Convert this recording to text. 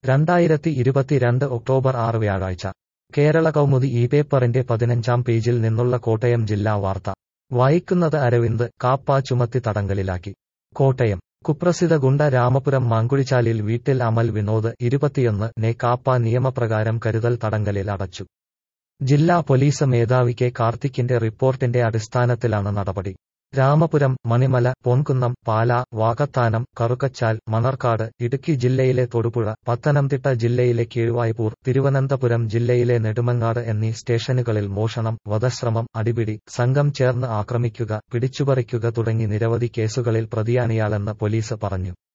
രണ്ടായിരത്തി ഇരുപത്തിരണ്ട് ഒക്ടോബർ ആറ് വ്യാഴാഴ്ച കേരള കൗമുദി ഈ പേപ്പറിന്റെ പതിനഞ്ചാം പേജിൽ നിന്നുള്ള കോട്ടയം ജില്ലാ വാർത്ത വായിക്കുന്നത് അരവിന്ദ് കാപ്പ ചുമത്തി തടങ്കലിലാക്കി കോട്ടയം കുപ്രസിദ്ധ ഗുണ്ട രാമപുരം മാങ്കുഴിച്ചാലിൽ വീട്ടിൽ അമൽ വിനോദ് ഇരുപത്തിയൊന്ന് നെ കാപ്പ നിയമപ്രകാരം കരുതൽ തടങ്കലിൽ അടച്ചു ജില്ലാ പോലീസ് മേധാവി കെ കാർത്തിക്കിന്റെ റിപ്പോർട്ടിന്റെ അടിസ്ഥാനത്തിലാണ് നടപടി രാമപുരം മണിമല പൊൻകുന്നം പാല വാകത്താനം കറുക്കച്ചാൽ മണർക്കാട് ഇടുക്കി ജില്ലയിലെ തൊടുപുഴ പത്തനംതിട്ട ജില്ലയിലെ കീഴ്വായ്പൂർ തിരുവനന്തപുരം ജില്ലയിലെ നെടുമങ്ങാട് എന്നീ സ്റ്റേഷനുകളിൽ മോഷണം വധശ്രമം അടിപിടി സംഘം ചേർന്ന് ആക്രമിക്കുക പിടിച്ചുപറിക്കുക തുടങ്ങി നിരവധി കേസുകളിൽ പ്രതിയാണിയാളെന്ന് പോലീസ് പറഞ്ഞു